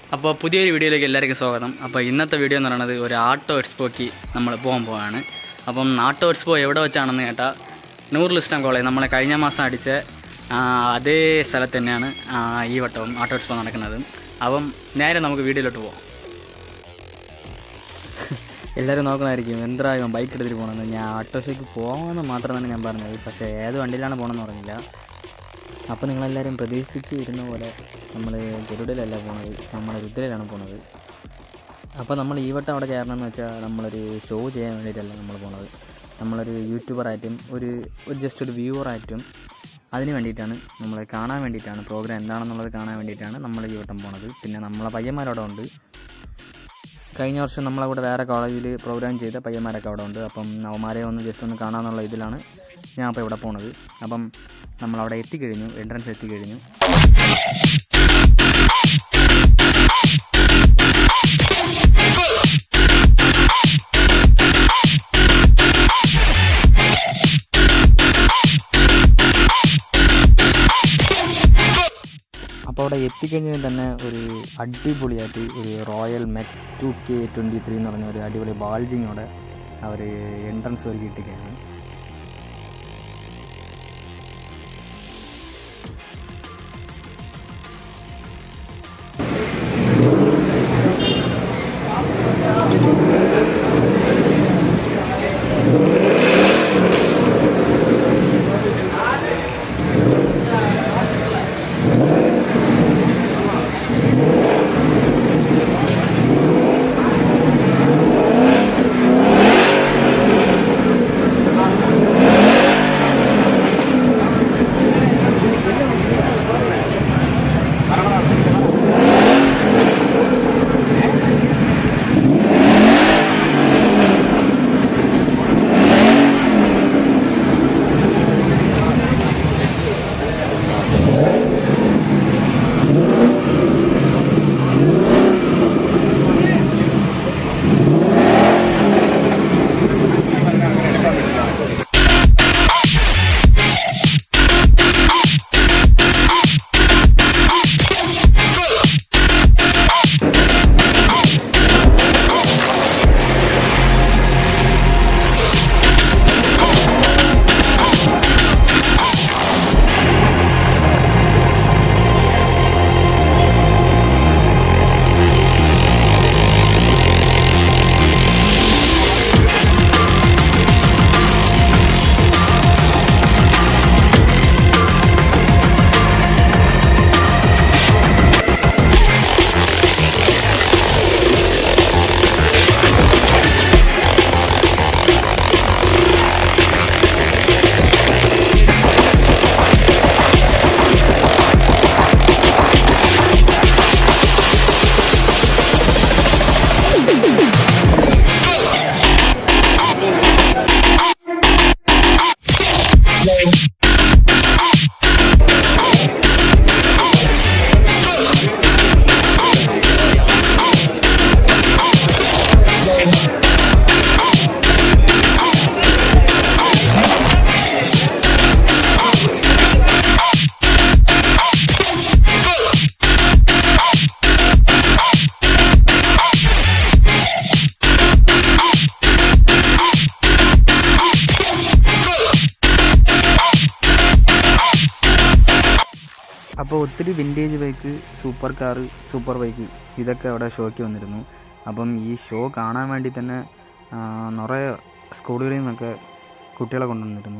അപ്പോൾ പുതിയൊരു വീഡിയോയിലേക്ക് എല്ലാവർക്കും സ്വാഗതം അപ്പോൾ ഇന്നത്തെ വീഡിയോ എന്ന് പറയുന്നത് ഒരു ആട്ടോ എക്സ്പോക്ക് നമ്മൾ പോകാൻ പോവാണ് അപ്പം ആട്ടോ എക്സ്പോ എവിടെ വെച്ചാണെന്ന് കേട്ടാൽ നൂറിൽ ഇസ്ലാം കോളേജ് നമ്മളെ കഴിഞ്ഞ മാസം അടിച്ച ആ, അതേ സ്ഥലത്ത് തന്നെയാണ് ആ, ഈ വട്ടവും ആട്ടോ എക്സ്പോ നടക്കുന്നത് അപ്പം നേരെ നമുക്ക് വീഡിയോയിലോട്ട് പോകാം എല്ലാവരും നോക്കണമായിരിക്കും എന്തായാലും ബൈക്ക് എടുത്തിട്ട് പോകണമെന്ന് ഞാൻ ഓട്ടോ ഷോയ്ക്ക് പോകാമെന്ന് മാത്രം തന്നെ ഞാൻ പറഞ്ഞത് പക്ഷേ ഏത് വണ്ടിയിലാണ് പോകണമെന്ന് പറഞ്ഞില്ല അപ്പോൾ നിങ്ങളെല്ലാവരും പ്രതീക്ഷിച്ച് ഇരുന്ന പോലെ നമ്മൾ ഗരുഡിലല്ല പോണത് നമ്മൾ രുദ്രയിലാണ് പോണത് അപ്പോൾ നമ്മൾ ഈ വട്ടം അവിടെ കയറണമെന്ന് വെച്ചാൽ നമ്മളൊരു ഷോ ചെയ്യാൻ വേണ്ടിയിട്ടല്ല നമ്മൾ പോണത് നമ്മളൊരു യൂട്യൂബറായിട്ടും ഒരു ഒരു ജസ്റ്റ് ഒരു വ്യൂവറായിട്ടും അതിന് വേണ്ടിയിട്ടാണ് നമ്മളെ കാണാൻ വേണ്ടിയിട്ടാണ് പ്രോഗ്രാം എന്താണെന്നുള്ളത് കാണാൻ വേണ്ടിയിട്ടാണ് നമ്മൾ ഈ വട്ടം പോണത് പിന്നെ നമ്മളെ പയ്യന്മാരവിടെ ഉണ്ട് കഴിഞ്ഞ വർഷം നമ്മളവിടെ വേറെ കോളേജിൽ പ്രോഗ്രാം ചെയ്ത പയ്യന്മാരൊക്കെ അവിടെ ഉണ്ട് അപ്പം അവന്മാരെ ഒന്ന് ജസ്റ്റ് ഒന്ന് കാണാമെന്നുള്ള ഇതിലാണ് ഞാൻ അപ്പോൾ ഇവിടെ പോണത് അപ്പം നമ്മളവിടെ എത്തിക്കഴിഞ്ഞു എൻട്രൻസ് എത്തിക്കഴിഞ്ഞു അപ്പോൾ അവിടെ എത്തിക്കഴിഞ്ഞാൽ തന്നെ ഒരു അടിപൊളിയായിട്ട് ഒരു royal meet two K twenty three എന്ന് പറഞ്ഞ ഒരു അടിപൊളി ബാൾജിങ്ങോടെ അവർ എൻട്രൻസ് ഒരുക്കി ഇട്ടിരിക്കുകയാണ് അപ്പോൾ ഒത്തിരി vintage bike super car super bike ഇതൊക്കെ അവിടെ ഷോയ്ക്ക് വന്നിരുന്നു അപ്പം ഈ ഷോ കാണാൻ വേണ്ടി തന്നെ ആ, നിറയെ സ്കൂളുകളിൽ നിന്നൊക്കെ കുട്ടികളെ കൊണ്ടുവന്നിരുന്നു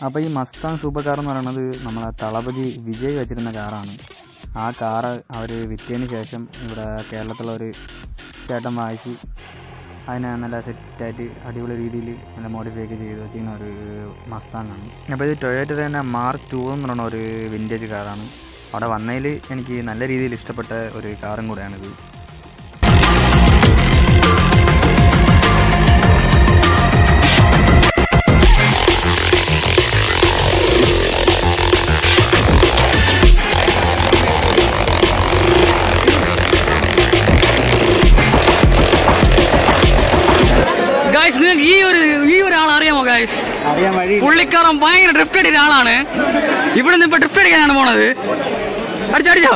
അപ്പോൾ ഈ മസ്താങ് സൂപ്പർ കാർ എന്ന് പറയുന്നത് നമ്മളെ തളപതി വിജയ് വെച്ചിരുന്ന കാറാണ് ആ കാറ് അവർ വിറ്റതിന് ശേഷം ഇവിടെ കേരളത്തിലുള്ള ഒരു ചേട്ടൻ വായിച്ച് അതിനെ നല്ല സെറ്റായിട്ട് അടിപൊളി രീതിയിൽ നല്ല മോഡിഫൈ ഒക്കെ ചെയ്ത് വെച്ചിരിക്കുന്ന ഒരു മസ്താങ്ങാണ് അപ്പോൾ ഇത് ടൊയോറ്റ തന്നെ മാർക്ക് ടു എന്ന് പറയുന്ന ഒരു വിൻറ്റേജ് കാറാണ് അവിടെ വന്നതിൽ എനിക്ക് നല്ല രീതിയിൽ ഇഷ്ടപ്പെട്ട ഒരു കാറും കൂടെയാണിത് ഗായ്സ് നിങ്ങൾക്ക് ഈ ഒരു ഈ ഒരാൾ അറിയാമോ ഗായ്സ് അറിയാൻ വഴി പുള്ളിക്കാരൻ ഭയങ്കര ഡ്രിഫ്റ്റ് അടിച്ച ആളാണ് ഇവിടെ നിന്ന് ഇപ്പൊ ഡ്രിഫ്റ്റ് അടിക്കാനാണ് പോണത് അടിച്ചടിച്ചോ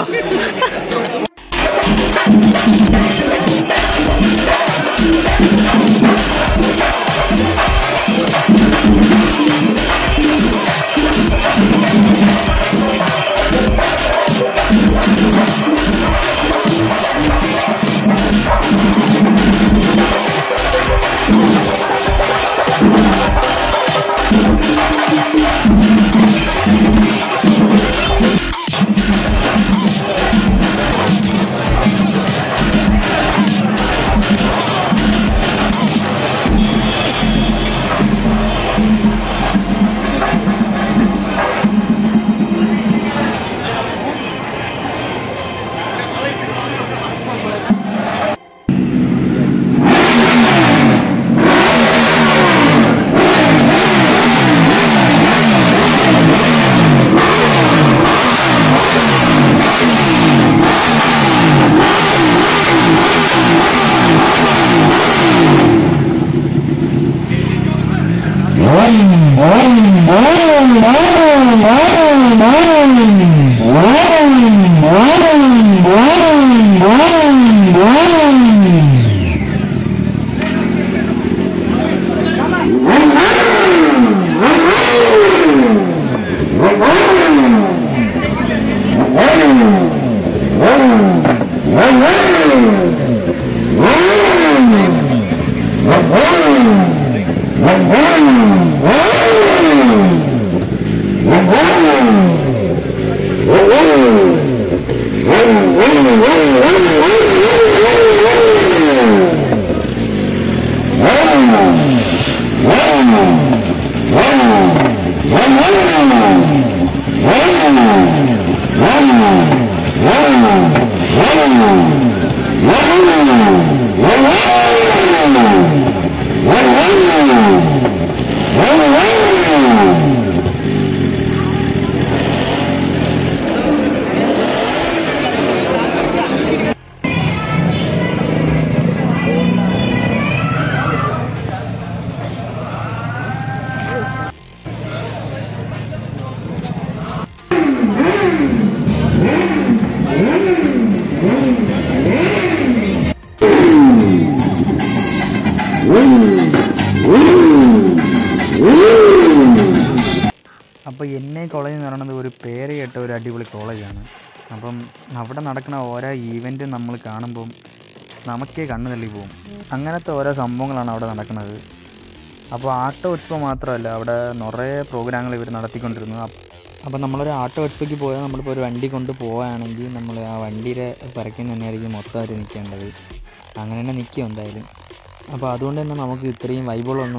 അപ്പോൾ എൻ ഐ കോളേജ് എന്ന് പറയുന്നത് ഒരു പേര് കേട്ട ഒരു അടിപൊളി കോളേജാണ് അപ്പം അവിടെ നടക്കുന്ന ഓരോ ഈവൻറ്റ് നമ്മൾ കാണുമ്പം നമുക്കേ കണ്ണു തള്ളി പോകും അങ്ങനത്തെ ഓരോ സംഭവങ്ങളാണ് അവിടെ നടക്കുന്നത് അപ്പോൾ ആട്ടോ ഉത്സവം മാത്രമല്ല അവിടെ നിറയെ പ്രോഗ്രാമുകൾ ഇവർ നടത്തിക്കൊണ്ടിരുന്നു അപ്പ് അപ്പോൾ നമ്മളൊരു ആട്ടോ ഉത്സവയ്ക്ക് പോയാൽ നമ്മളിപ്പോൾ ഒരു വണ്ടി കൊണ്ട് പോവുകയാണെങ്കിൽ നമ്മൾ ആ വണ്ടിയുടെ പിറക്കിൽ തന്നെയായിരിക്കും മൊത്തമായിട്ട് നിൽക്കേണ്ടത് അങ്ങനെ തന്നെ നിൽക്കും എന്തായാലും അപ്പോൾ അതുകൊണ്ട് തന്നെ നമുക്ക് ഇത്രയും വൈബുകളൊന്നും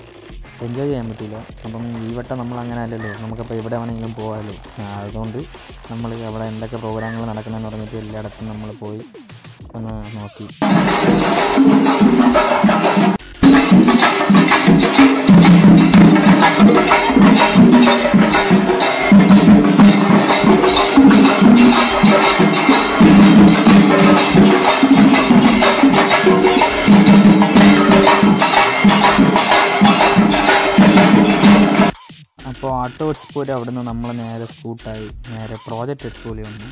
എൻജോയ് ചെയ്യാൻ പറ്റില്ല അപ്പം ഈ വട്ടം നമ്മൾ അങ്ങനെ അല്ലല്ലോ നമുക്കപ്പോൾ എവിടെ വേണമെങ്കിലും പോകാമല്ലോ ആ, അതുകൊണ്ട് നമ്മൾ അവിടെ എന്തൊക്കെ പ്രോഗ്രാമുകൾ നടക്കുന്നതെന്ന് പറഞ്ഞിട്ട് എല്ലായിടത്തും നമ്മൾ പോയി ഒന്ന് നോക്കി അപ്പോൾ ആട്ടോ എക്സ്പോയിൽ അവിടെ നിന്ന് നമ്മൾ നേരെ സ്കൂട്ടായി നേരെ പ്രോജക്റ്റ് എക്സ്പോയിൽ വന്നു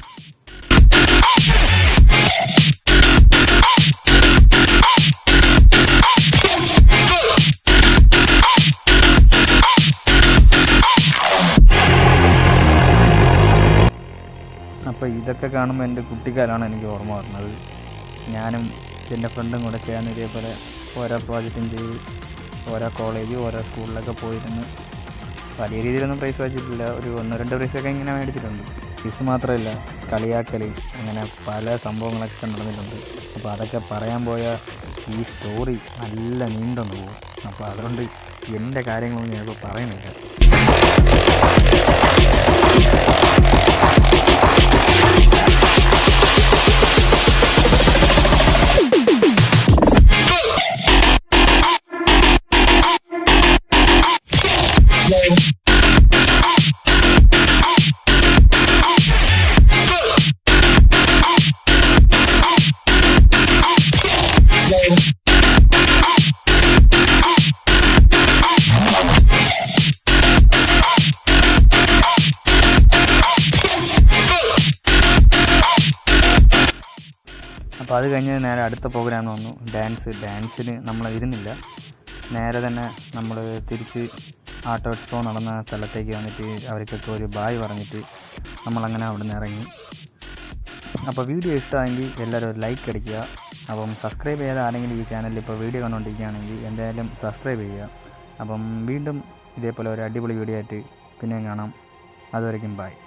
അപ്പോൾ ഇതൊക്കെ കാണുമ്പോൾ എൻ്റെ കുട്ടിക്കാലാണ് എനിക്ക് ഓർമ്മ വരുന്നത് ഞാനും എൻ്റെ ഫ്രണ്ടും കൂടെ ചേർന്ന് ഇതേപോലെ ഓരോ പ്രോജക്റ്റും ചെയ്ത് ഓരോ കോളേജ് ഓരോ സ്കൂളിലൊക്കെ പോയിരുന്ന് വലിയ രീതിയിലൊന്നും പ്രൈസ് വാങ്ങിച്ചിട്ടില്ല ഒരു ഒന്നോ രണ്ടോ പ്രൈസൊക്കെ ഇങ്ങനെ മേടിച്ചിട്ടുണ്ട് ഫീസ് മാത്രമല്ല കളിയാക്കൽ അങ്ങനെ പല സംഭവങ്ങളൊക്കെ നടന്നിട്ടുണ്ട് അപ്പോൾ അതൊക്കെ പറയാൻ പോയ ഈ സ്റ്റോറി നല്ല നീണ്ടൊന്ന് പോകും അപ്പോൾ അതുകൊണ്ട് എൻ്റെ കാര്യങ്ങളൊന്നും ഞാനിപ്പോൾ പറയുന്നില്ല അപ്പോൾ അത് കഴിഞ്ഞ് നേരെ അടുത്ത പ്രോഗ്രാം വന്നു ഡാൻസ് ഡാൻസിന് നമ്മൾ ഇരുന്നില്ല നേരെ തന്നെ നമ്മൾ തിരിച്ച് ആട്ടോ എക്സ്പോ നടന്ന സ്ഥലത്തേക്ക് വന്നിട്ട് അവർക്കൊക്കെ ഒരു ബായ് പറഞ്ഞിട്ട് നമ്മളങ്ങനെ അവിടെ നിന്ന് ഇറങ്ങി അപ്പോൾ വീഡിയോ ഇഷ്ടമായെങ്കിൽ എല്ലാവരും ഒരു ലൈക്ക് അടിക്കുക അപ്പം സബ്സ്ക്രൈബ് ചെയ്യാതെ ആരെങ്കിലും ഈ ചാനലിൽ ഇപ്പോൾ വീഡിയോ കണ്ടുകൊണ്ടിരിക്കുകയാണെങ്കിൽ എന്തായാലും സബ്സ്ക്രൈബ് ചെയ്യുക അപ്പം വീണ്ടും ഇതേപോലെ ഒരു അടിപൊളി വീഡിയോ ആയിട്ട് പിന്നെയും കാണാം അതുവരെയ്ക്കും ബൈ